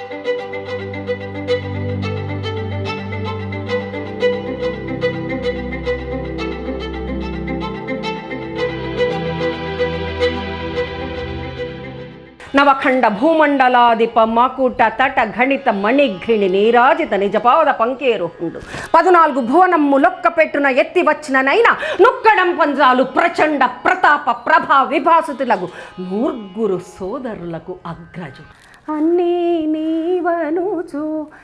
నవఖండ భూమండలాధిప మకుట తట గణిత మణిఘ్రిణి నీరాజిత నిజపాద పంకేరుహుండు పదునాలుగు భువనమ్ము లొక్క పెట్టున ఎత్తి వచ్చిననైనా నొక్కడం పంజాలు ప్రచండ ప్రతాప ప్రభా విభాసుతులకు నూర్గురు సోదరులకు అగ్రజు అన్నీ నీవనుచు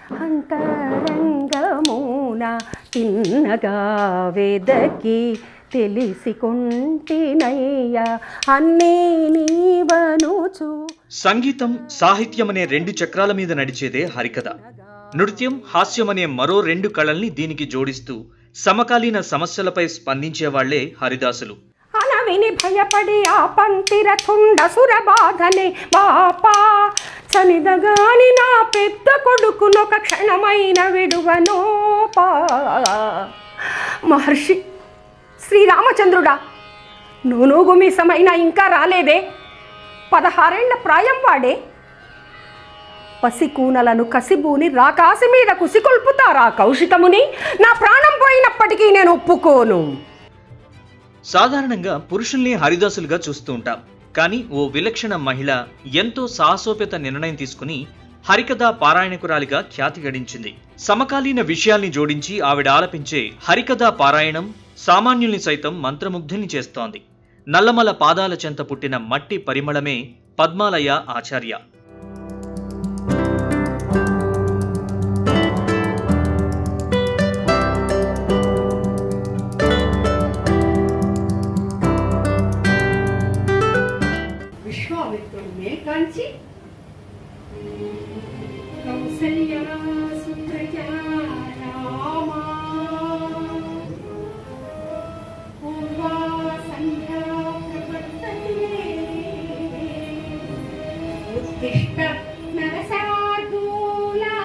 అంతరంగమున తిన్నగా వెదకి తెలిసి కొంటినయ్య అన్నీ నీవనుచు సంగీతం సాహిత్యం అనే రెండు చక్రాల మీద నడిచేదే హరికథ నృత్యం హాస్యం అనే మరో రెండు కళల్ని దీనికి జోడిస్తూ సమకాలీన సమస్యలపై స్పందించేవాళ్లే హరిదాసులు అనవిని భయపడి ఆ పంతిరతుండ సురబాధనే బాపా చనిదగాని నా పెద్ద కొడుకునొక క్షణమైన విడువనోపా మహర్షి శ్రీరామచంద్రుడా నూనూగు మీసమైన ఇంకా రాలేదే పదహారేళ్ల ప్రాయం వాడే పసికూనలను కసిబూని రాకాసి మీద కుసికొల్పుతారా కౌశికముని నా ప్రాణం పోయినప్పటికీ నేను ఒప్పుకోను సాధారణంగా పురుషుల్ని హరిదాసులుగా చూస్తూ ఉంటాం కానీ ఓ విలక్షణ మహిళ ఎంతో సాహసోపేత నిర్ణయం తీసుకుని హరికథ పారాయణకురాలిగా ఖ్యాతి గడించింది సమకాలీన విషయాల్ని జోడించి ఆవిడ ఆలపించే హరికథ పారాయణం సామాన్యుల్ని సైతం మంత్రముగ్ధుల్ని చేస్తోంది నల్లమల పాదాల చెంత పుట్టిన మట్టి పరిమళమే పద్మాలయ ఆచార్య విశ్వామిత్రుడు మేల్కాంచి కౌసల్యా సుప్రజా రామా పూర్వా సంధ్యా ప్రవర్తతే ఉత్తిష్ట నరసార్దూలా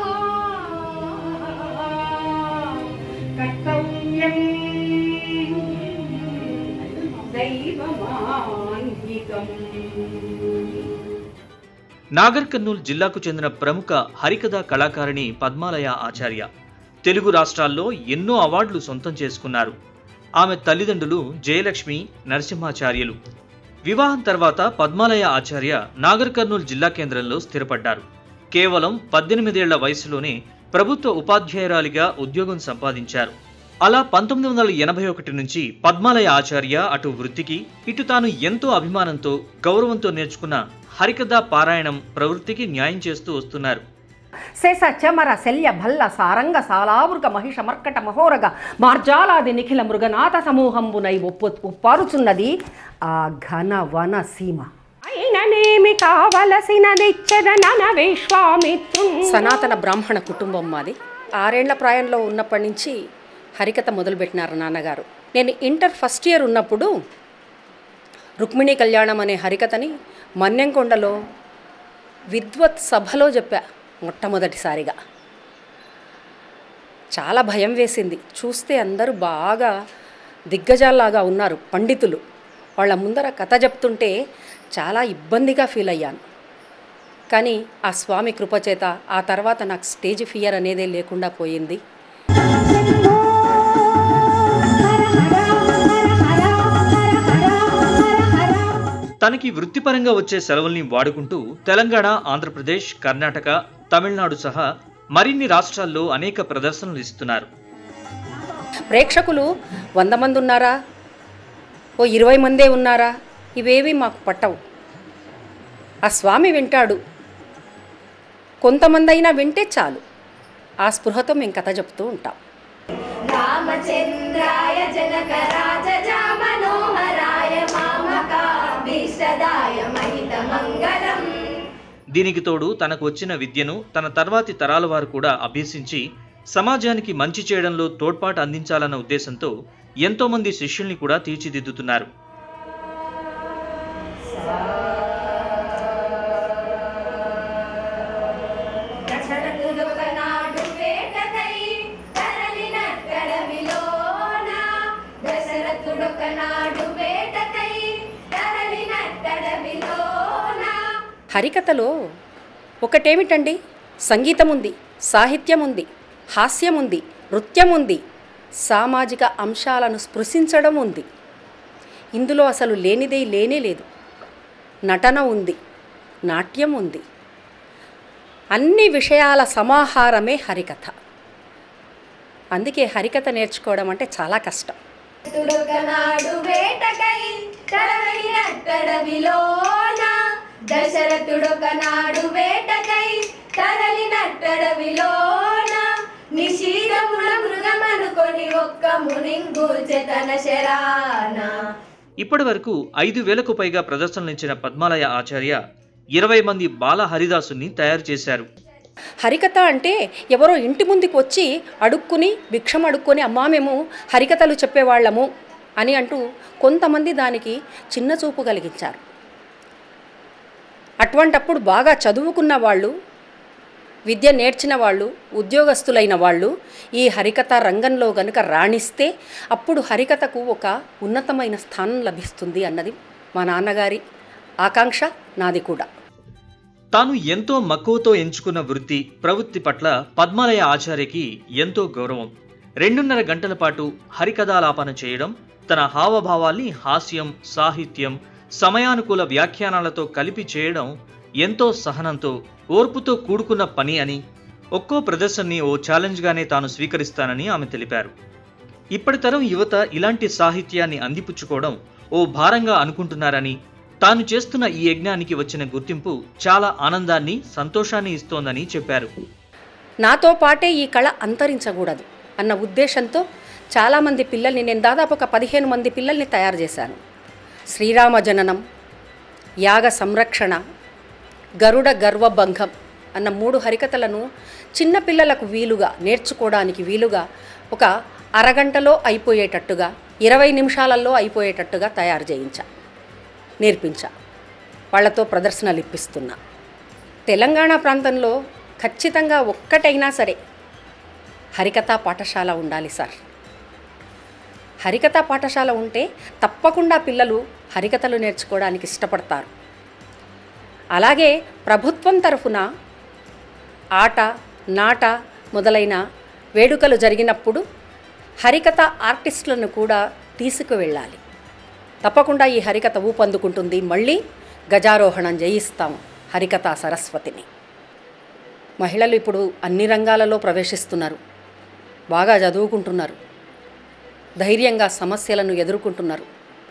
కర్తవ్యం దైవమాంగికం నాగర్ కర్నూల్ జిల్లాకు చెందిన ప్రముఖ హరికథ కళాకారిణి పద్మాలయ ఆచార్య తెలుగు రాష్ట్రాల్లో ఎన్నో అవార్డులు సొంతం చేసుకున్నారు ఆమె తల్లిదండ్రులు జయలక్ష్మి నరసింహాచార్యులు వివాహం తర్వాత పద్మాలయ ఆచార్య నాగర్ కర్నూల్ జిల్లా కేంద్రంలో స్థిరపడ్డారు కేవలం పద్దెనిమిదేళ్ల వయసులోనే ప్రభుత్వ ఉపాధ్యాయురాలిగా ఉద్యోగం సంపాదించారు అలా పంతొమ్మిది వందల ఎనభై ఒకటి నుంచి పద్మాలయ ఆచార్య అటు వృత్తికి ఇటు తాను ఎంతో అభిమానంతో గౌరవంతో నేర్చుకున్న హరికథ పారాయణం ప్రవృత్తికి న్యాయం చేస్తూ వస్తున్నారు శేష చమర శల్య భల్ల సారంగ సాలావృగ మహిష మర్కట మహోరగ మార్జాలాది నిఖిల మృగనాథ సమూహంబునై ఒప్పు ఉప్పారుచున్నది ఆ ఘన వన సీమ అయిననేమి కావలసినదిచ్చదనన విశ్వామిత్రు సనాతన బ్రాహ్మణ కుటుంబం మాది ఆరేళ్ల ప్రాయంలో ఉన్నప్పటి నుంచి హరికథ మొదలుపెట్టినారు నాన్నగారు నేను ఇంటర్ ఫస్ట్ ఇయర్ ఉన్నప్పుడు రుక్మిణీ కళ్యాణం అనే హరికథని మన్నెంకొండలో విద్వత్ సభలో చెప్పా మొట్టమొదటిసారిగా చాలా భయం వేసింది చూస్తే అందరూ బాగా దిగ్గజాల్లాగా ఉన్నారు పండితులు వాళ్ళ ముందర కథ చెప్తుంటే చాలా ఇబ్బందిగా ఫీల్ అయ్యాను కానీ ఆ స్వామి కృపచేత ఆ తర్వాత నాకు స్టేజ్ ఫియర్ అనేదే లేకుండా పోయింది తనకి వృత్తిపరంగా వచ్చే సెలవుల్ని వాడుకుంటూ తెలంగాణ ఆంధ్రప్రదేశ్ కర్ణాటక తమిళనాడు సహా మరిన్ని రాష్ట్రాల్లో అనేక ప్రదర్శనలు ఇస్తున్నారు ప్రేక్షకులు వంద మంది ఉన్నారా ఓ ఇరవై మందే ఉన్నారా ఇవేవి మాకు పట్టవు ఆ స్వామి వింటాడు కొంతమంది అయినా వింటే చాలు ఆ స్పృహతో మేము కథ చెప్తూ ఉంటాం రామచంద్రాయ జనకరాజజా మనోహరాయ మామకాభీష్టదాయ మహితమంగళం దీనికి తోడు తనకు వచ్చిన విద్యను తన తర్వాతి తరాల వారు కూడా అభ్యసించి సమాజానికి మంచి చేయడంలో తోడ్పాటు అందించాలన్న ఉద్దేశంతో ఎంతో మంది శిష్యుల్ని కూడా తీర్చిదిద్దుతున్నారు దశరథుడొకనాడు వేటకై తరలినట్టడవిలోన దశరథుడొకనాడు వేటకై తరలినట్టడవిలోన హరికథలో ఒకటేమిటండి సంగీతం ఉంది సాహిత్యం ఉంది హాస్యం ఉంది నృత్యం ఉంది సామాజిక అంశాలను స్పృశించడం ఉంది ఇందులో అసలు లేనిదే లేనే లేదు నటన ఉంది నాట్యం ఉంది అన్ని విషయాల సమాహారమే హరికథ అందుకే హరికథ నేర్చుకోవడం అంటే చాలా కష్టం తుడొకనాడు వేటకై తరలినట్టడవిలోన దశరథుడొకనాడు వేటకై తరలినట్టడవిలోన నిశీరముల మృగమనుకొని ఒక్క మునింగూర్చె తన శరాన ఇప్పటి వరకు ఐదు వేలకు పైగా ప్రదర్శనలించిన పద్మాలయ ఆచార్య ఇరవై మంది బాల హరిదాసుని తయారు చేశారు హరికథ అంటే ఎవరో ఇంటి ముందుకు వచ్చి అడుక్కుని భిక్షం అడుక్కొని అమ్మా మేము హరికథలు చెప్పేవాళ్ళము అని అంటూ కొంతమంది దానికి చిన్న చూపు కలిగించారు అటువంటప్పుడు బాగా చదువుకున్న వాళ్ళు విద్య నేర్చిన వాళ్ళు ఉద్యోగస్తులైన వాళ్ళు ఈ హరికథ రంగంలో గనుక రాణిస్తే అప్పుడు హరికథకు ఒక ఉన్నతమైన స్థానం లభిస్తుంది అన్నది మా నాన్నగారి ఆకాంక్ష నాది కూడా తాను ఎంతో మక్కువతో ఎంచుకున్న వృత్తి ప్రవృత్తి పట్ల పద్మాలయ ఆచార్యకి ఎంతో గౌరవం రెండున్నర గంటల పాటు హరికథాలాపన చేయడం తన హావభావాల్ని హాస్యం సాహిత్యం సమయానుకూల వ్యాఖ్యానాలతో కలిపి చేయడం ఎంతో సహనంతో ఓర్పుతో కూడుకున్న పని అని ఒక్కో ప్రదర్శనని ఓ ఛాలెంజ్గానే తాను స్వీకరిస్తానని ఆమె తెలిపారు ఇప్పటి తరం యువత ఇలాంటి సాహిత్యాన్ని అందిపుచ్చుకోవడం ఓ భారంగా అనుకుంటున్నారని తాను చేస్తున్న ఈ యజ్ఞానికి వచ్చిన గుర్తింపు చాలా ఆనందాన్ని సంతోషాన్ని ఇస్తోందని చెప్పారు నాతో పాటే ఈ కళ అంతరించకూడదు అన్న ఉద్దేశంతో చాలామంది పిల్లల్ని నేను దాదాపు ఒక పదిహేను మంది పిల్లల్ని తయారు చేశాను శ్రీరామ జననం యాగ సంరక్షణ గరుడ గర్వభంగం అన్న మూడు హరికథలను చిన్న పిల్లలకు వీలుగా నేర్చుకోవడానికి వీలుగా ఒక అరగంటలో అయిపోయేటట్టుగా ఇరవై నిమిషాలలో అయిపోయేటట్టుగా తయారు చేయించా నేర్పించా వాళ్ళతో ప్రదర్శనలు ఇప్పిస్తున్నా తెలంగాణ ప్రాంతంలో ఖచ్చితంగా ఒక్కటైనా సరే హరికథా పాఠశాల ఉండాలి సార్ హరికథా పాఠశాల ఉంటే తప్పకుండా పిల్లలు హరికథలు నేర్చుకోవడానికి ఇష్టపడతారు అలాగే ప్రభుత్వం తరఫున ఆట నాట మొదలైన వేడుకలు జరిగినప్పుడు హరికథ ఆర్టిస్టులను కూడా తీసుకువెళ్ళాలి తప్పకుండా ఈ హరికథ ఊపందుకుంటుంది మళ్ళీ గజారోహణం చేయిస్తాం హరికథా సరస్వతిని మహిళలు ఇప్పుడు అన్ని రంగాలలో ప్రవేశిస్తున్నారు బాగా చదువుకుంటున్నారు ధైర్యంగా సమస్యలను ఎదుర్కొంటున్నారు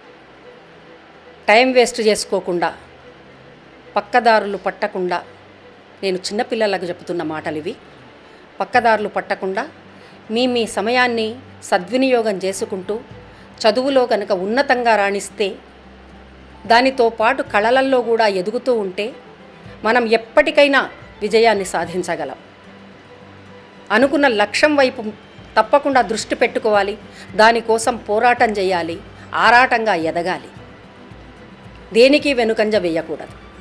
టైం వేస్ట్ చేసుకోకుండా పక్కదారులు పట్టకుండా నేను చిన్నపిల్లలకు చెబుతున్న మాటలు ఇవి పక్కదారులు పట్టకుండా మీ మీ సమయాన్ని సద్వినియోగం చేసుకుంటూ చదువులో కనుక ఉన్నతంగా రాణిస్తే దానితో పాటు కళలల్లో కూడా ఎదుగుతూ ఉంటే మనం ఎప్పటికైనా విజయాన్ని సాధించగలం అనుకున్న లక్ష్యం వైపు తప్పకుండా దృష్టి పెట్టుకోవాలి దానికోసం పోరాటం చేయాలి ఆరాటంగా ఎదగాలి దేనికి వెనుకంజ వేయకూడదు